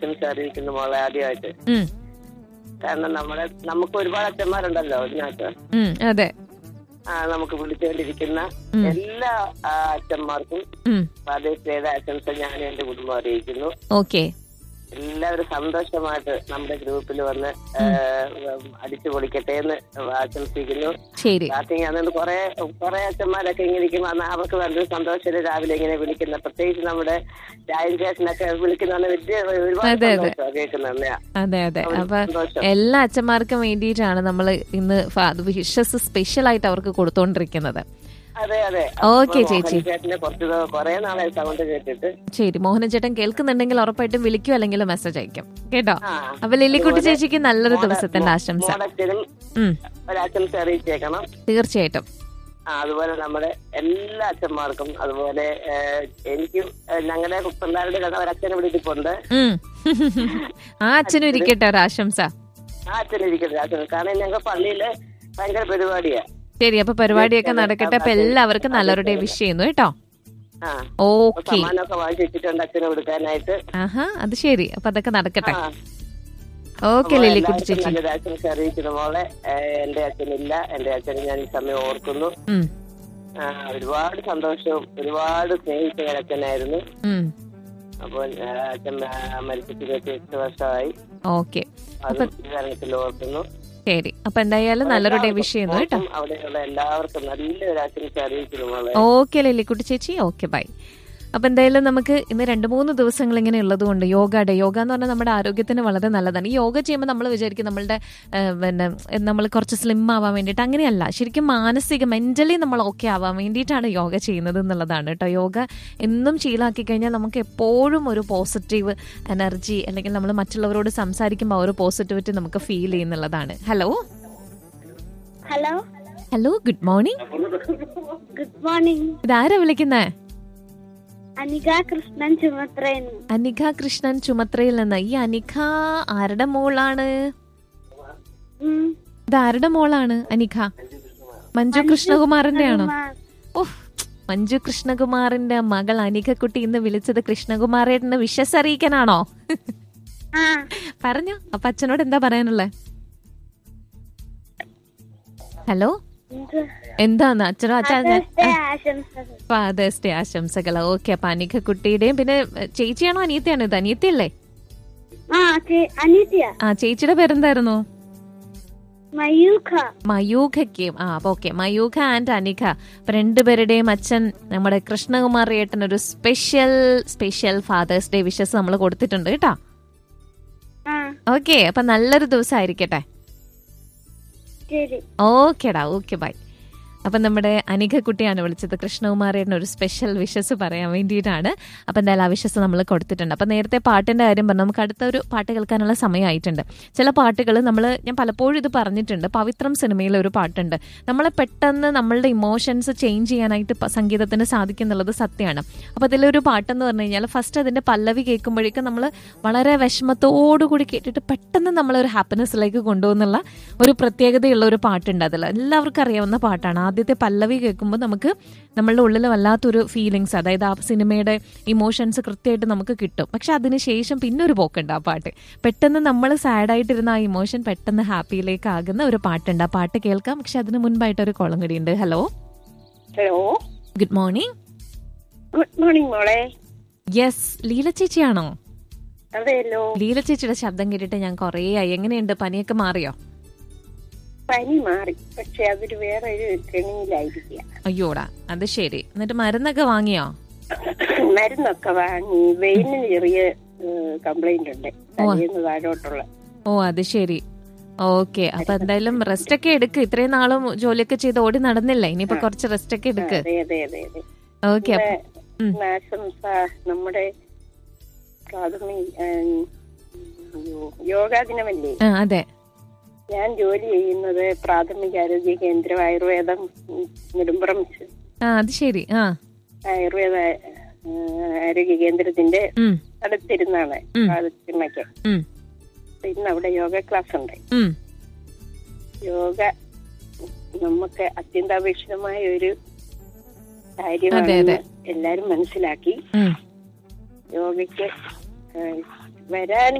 ആശംസ അറിയിക്കുന്നു മോളെ ആദ്യമായിട്ട് ഉം, കാരണം നമ്മുടെ നമുക്ക് ഒരുപാട് അച്ഛന്മാരുണ്ടല്ലോ ഇതിനകത്ത് ഉം, അതെ ആ, നമുക്ക് വിളിച്ചുകൊണ്ടിരിക്കുന്ന ഉം. എല്ലാ ആ, അച്ഛന്മാർക്കും ഉം, ഫാദേഴ്സ് ഡേയുടെ ആശംസ ഞാൻ എന്റെ കുടുംബം അറിയിക്കുന്നു ഓക്കെ എല്ലാവരും സന്തോഷമായിട്ട് നമ്മുടെ ഗ്രൂപ്പിൽ വന്ന് അടിച്ചു പൊളിക്കട്ടെ എന്ന് ആശംസിക്കുന്നു ശരി സ്റ്റാർട്ടിങ് അതുകൊണ്ട് കുറെ കുറെ അച്ഛന്മാരൊക്കെ ഇങ്ങനെ ഇരിക്കുമ്പോ അന്ന് അവർക്ക് നല്ലൊരു സന്തോഷം രാവിലെ ഇങ്ങനെ വിളിക്കുന്ന പ്രത്യേകിച്ച് നമ്മുടെ രാജൻ ചേട്ടനൊക്കെ വിളിക്കുന്ന വലിയ ഒരുപാട് അതെ, അതെ. സന്തോഷം കേൾക്കുന്നത് അതെ അതെ ഒരു അപ്പൊ സന്തോഷം. എല്ലാ അച്ഛന്മാർക്കും വേണ്ടിയിട്ടാണ് നമ്മൾ ഇന്ന് വിഷസ് സ്പെഷ്യൽ ആയിട്ട് അവർക്ക് കൊടുത്തോണ്ടിരിക്കുന്നത് അതെ അതെ ഓക്കേ, അപ്പൊ ചേച്ചി. മോഹൻ ചേട്ടനെ കുറച്ച് ദിവ- കുറെ നാളായി സൗണ്ട് കേട്ടിട്ട് ശരി മോഹന ചേട്ടൻ കേൾക്കുന്നുണ്ടെങ്കിൽ ഉറപ്പായിട്ടും വിളിക്കും അല്ലെങ്കിൽ മെസ്സേജ് അയക്കും കേട്ടോ ആ. അപ്പൊ ലില്ലിക്കുട്ടി ചേച്ചിക്ക് നല്ലൊരു മോടെ- ദിവസത്തിന്റെ ആശംസ മോടച്ഛനും ഉം ഒരാശംസ അറിയിച്ചേക്കണം തീർച്ചയായിട്ടും ആ, അതുപോലെ നമ്മുടെ എല്ലാ അച്ഛന്മാർക്കും അതുപോലെ ഏഹ്, എനിക്കും ഏഹ്, ഞങ്ങളുടെ പിള്ളേരുടെ കഥ ഒരച്ഛനെ വിളിച്ചിട്ടുണ്ട് ഉം ആ അച്ഛനും ഇരിക്കട്ടെ ഒരു ആശംസ ആ അച്ഛനെ ഇരിക്കുന്നത് അച്ഛൻ കാരണം ഞങ്ങൾ പള്ളിയില് ഭയങ്കര പരിപാടിയാ ശരി അപ്പൊ പരിപാടിയൊക്കെ നടക്കട്ടെ അപ്പൊ എല്ലാവർക്കും നല്ലൊരു ഡേ വിഷ് ചെയ്യുന്നു കേട്ടോ ആ ഓക്കെ സമ്മാനമൊക്കെ വാങ്ങിച്ചു വെച്ചിട്ടുണ്ട് അച്ഛനെ കൊടുക്കാനായിട്ട് ആഹാ അത് ശരി അപ്പൊ അതൊക്കെ നടക്കട്ടെ ആ ഓക്കെ അപ്പൊ ലില്ലിക്കുട്ടി എല്ലാവർക്കും ചേച്ചി നല്ലൊരു ആശംസ അറിയിക്കുന്നു മോളെ ഏഹ്, എന്റെ അച്ഛനില്ല എന്റെ അച്ഛനെ ഞാൻ ഈ സമയം ഓർക്കുന്നു ഉം ആ, ഒരുപാട് സന്തോഷവും ഒരുപാട് സ്നേഹിച്ച ഒരു അച്ഛനായിരുന്നു ഉം അപ്പോൾ ആ, അച്ഛൻ ആ, മരിച്ചിട്ട് ഇരുപത്തി എട്ട് വർഷമായി ഓക്കെ അതും ഈ കാരണത്തിൽ ഓർക്കുന്നു ശരി അപ്പൊ എന്തായാലും നല്ലൊരു ഡേ വിഷ് ചെയ്യുന്നു കേട്ടോ ഓർക്കും അവിടെയുള്ള എല്ലാവർക്കും നല്ലൊരു ആശംസ അറിയിക്കുന്നു മോളെ ഓക്കെ ലില്ലിക്കുട്ടി ചേച്ചി ഓക്കെ ബൈ അപ്പൊ എന്തായാലും നമുക്ക് ഇന്ന് രണ്ട് മൂന്ന് ദിവസങ്ങൾ ഇങ്ങനെ ഉള്ളത് കൊണ്ട് യോഗ ഡേ യോഗ എന്ന് പറഞ്ഞാൽ നമ്മുടെ ആരോഗ്യത്തിന് വളരെ നല്ലതാണ് ഈ യോഗ ചെയ്യുമ്പോൾ നമ്മൾ വിചാരിക്കും നമ്മളുടെ ഏഹ്, പിന്നെ നമ്മൾ കുറച്ച് സ്ലിം ആവാൻ വേണ്ടിയിട്ട് അങ്ങനെയല്ല ശരിക്കും മാനസിക മെന്റലി നമ്മൾ ഓക്കെ ആവാൻ വേണ്ടിയിട്ടാണ് യോഗ ചെയ്യുന്നത് എന്നുള്ളതാണ് കേട്ടോ യോഗ എന്നും ശീലാക്കി കഴിഞ്ഞാൽ നമുക്ക് എപ്പോഴും ഒരു പോസിറ്റീവ് എനർജി അല്ലെങ്കിൽ നമ്മൾ മറ്റുള്ളവരോട് സംസാരിക്കുമ്പോൾ ആ ഒരു പോസിറ്റിവിറ്റി നമുക്ക് ഫീൽ ചെയ്യുന്നുള്ളതാണ് hello hello hello good morning good morning ഇതാരാ വിളിക്കുന്നേ അനിക കൃഷ്ണൻ ചുമത്രയെന്ന് അനിഖ കൃഷ്ണൻ ചുമത്രയിൽ നിന്ന് ഈ അനിഖ ആരുടെ മോളാണ് ഉം. ഇത് ആരുടെ മോളാണ് അനിഖ മഞ്ജു കൃഷ്ണകുമാറിന്റെ ആണോ ഓഹ് മഞ്ജു കൃഷ്ണകുമാറിന്റെ മകൾ അനിഖക്കുട്ടി ഇന്ന് വിളിച്ചത് കൃഷ്ണകുമാരേട്ടന് വിശ്വസ് അറിയിക്കാനാണോ ആ പറഞ്ഞോ അപ്പൊ അച്ഛനോട് എന്താ പറയാനുള്ളത് ഹലോ എന്ത്? എന്താന്ന് അച്ഛനോ അച്ഛൻ Father's Day ആശംസകൾ ഫാദേഴ്സ് ഡേ ആശംസകൾ ഓക്കെ അപ്പൊ അനിഖക്കുട്ടിയുടെയും പിന്നെ എ, ചേച്ചിയാണോ അനിയത്തിയാണോ ഇത് അനിയത്തിയല്ലേ ആ ചേ- അനീതിയ ആ ചേച്ചിയുടെ പേരെന്തായിരുന്നു മയൂഖ മയൂഖയ്ക്കും ആ അപ്പൊ ഓക്കെ മയൂഖ ആൻഡ് അനിഖ അപ്പൊ രണ്ടുപേരുടെയും അച്ഛൻ നമ്മുടെ കൃഷ്ണകുമാർ ഏട്ടൻ ഒരു special special father's day wishes നമ്മൾ കൊടുത്തിട്ടുണ്ട് കേട്ടോ ആ ഓക്കെ അപ്പൊ നല്ലൊരു ദിവസം ആയിരിക്കട്ടെ ശരി ഓക്കേടാ ഓക്കെ ബൈ അപ്പൊ നമ്മുടെ അനിഖ കുട്ടിയാണ് വിളിച്ചത് കൃഷ്ണകുമാരേട്ടൻ ഒരു സ്പെഷ്യൽ വിഷസ് പറയാൻ വേണ്ടിയിട്ടാണ് അപ്പൊ എന്തായാലും ആ വിഷസ് നമ്മൾ കൊടുത്തിട്ടുണ്ട് അപ്പൊ നേരത്തെ പാട്ടിന്റെ കാര്യം പറഞ്ഞു നമുക്ക് അടുത്ത ഒരു പാട്ട് കേൾക്കാനുള്ള സമയമായിട്ടുണ്ട് ചില പാട്ടുകൾ നമ്മൾ ഞാൻ പലപ്പോഴും ഇത് പറഞ്ഞിട്ടുണ്ട് പവിത്രം സിനിമയിലെ ഒരു പാട്ടുണ്ട് നമ്മളെ പെട്ടെന്ന് നമ്മളുടെ ഇമോഷൻസ് ചേഞ്ച് ചെയ്യാനായിട്ട് പ- സംഗീതത്തിന് സാധിക്കുന്നുള്ളത് സത്യമാണ് അപ്പൊ അതിലൊരു പാട്ടെന്ന് പറഞ്ഞു കഴിഞ്ഞാൽ ഫസ്റ്റ് അതിന്റെ പല്ലവി കേൾക്കുമ്പോഴേക്കും നമ്മൾ വളരെ വിഷമത്തോടുകൂടി കേട്ടിട്ട് പെട്ടെന്ന് നമ്മളൊരു ഹാപ്പിനെസ്സിലേക്ക് കൊണ്ടുപോകുന്നുള്ള ഒരു പ്രത്യേകതയുള്ള ഒരു പാട്ടുണ്ട് അതിൽ എല്ലാവർക്കും അറിയാവുന്ന പാട്ടാണ് ആദ്യത്തെ പല്ലവി കേൾക്കുമ്പോൾ നമുക്ക് നമ്മളുടെ ഉള്ളിൽ വല്ലാത്തൊരു ഫീലിങ്സ് അതായത് ആ സിനിമയുടെ ഇമോഷൻസ് കൃത്യമായിട്ട് നമുക്ക് കിട്ടും പക്ഷെ അതിനുശേഷം പിന്നെ ഒരു പോക്കുണ്ട് ആ പാട്ട് പെട്ടെന്ന് നമ്മൾ സാഡായിട്ടിരുന്ന ആ ഇമോഷൻ പെട്ടെന്ന് ഹാപ്പിയിലേക്ക് ആകുന്ന ഒരു പാട്ടുണ്ട് ആ പാട്ട് കേൾക്കാം പക്ഷെ അതിന് മുൻപായിട്ട് ഒരു കോളം കൂടിയുണ്ട് hello hello good morning good morning മോളെ യെസ് ലീല ചേച്ചിയാണോ അതെയല്ലോ ലീല ചേച്ചിയുടെ ശബ്ദം കേട്ടിട്ട് ഞാൻ കുറേ ആയി എങ്ങനെയുണ്ട് പനിയൊക്കെ മാറിയോ പനി മാറി പക്ഷെ അതൊരു വേറെ ഒരു കെണിയിലായിരിക്കുക അയ്യോടാ അത് ശരി എന്നിട്ട് മരുന്നൊക്കെ വാങ്ങിയോ മരുന്നൊക്കെ വാങ്ങി വെയിലിന് ചെറിയ കംപ്ലൈന്റ് ഉണ്ട് തലേന്ന് താഴോട്ടുള്ള ഓ അത് ശരി ഓക്കെ അപ്പൊ എന്തായാലും റെസ്റ്റ് ഒക്കെ എടുക്ക് ഇത്രയും നാളും ജോലിയൊക്കെ ചെയ്ത് ഓടി നടന്നില്ല ഇനിയിപ്പോ കുറച്ച് റെസ്റ്റ് ഒക്കെ എടുക്ക് അതെ അതെ അതെ അതെ ഓക്കെ ഉം. ആശംസ നമ്മുടെ പ്രാഥമിക ഉം, യോ- യോഗാ ദിനമല്ലേ ആ അതെ ഞാൻ ജോലി ചെയ്യുന്നത് പ്രാഥമിക ആരോഗ്യ കേന്ദ്രം ആയുർവേദം ഉം, നെടുമ്പ്രം ആ അത് ശരി ആ ആയുർവേദ ആ, ആരോഗ്യ കേന്ദ്രത്തിന്റെ ഉം അടുത്തിരുന്നാണ് ഉം. ഫാത്തിമയ്ക്ക് ഉം അപ്പൊ ഇന്ന് അവിടെ യോഗ ക്ലാസ് ഉണ്ട് ഉം യോഗ നമുക്ക് അത്യന്താപേക്ഷിതമായ ഒരു അതെ, കാര്യമാണെന്ന് അതെ. എല്ലാരും മനസ്സിലാക്കി ഉം യോഗയ്ക്ക് ആ, വരാൻ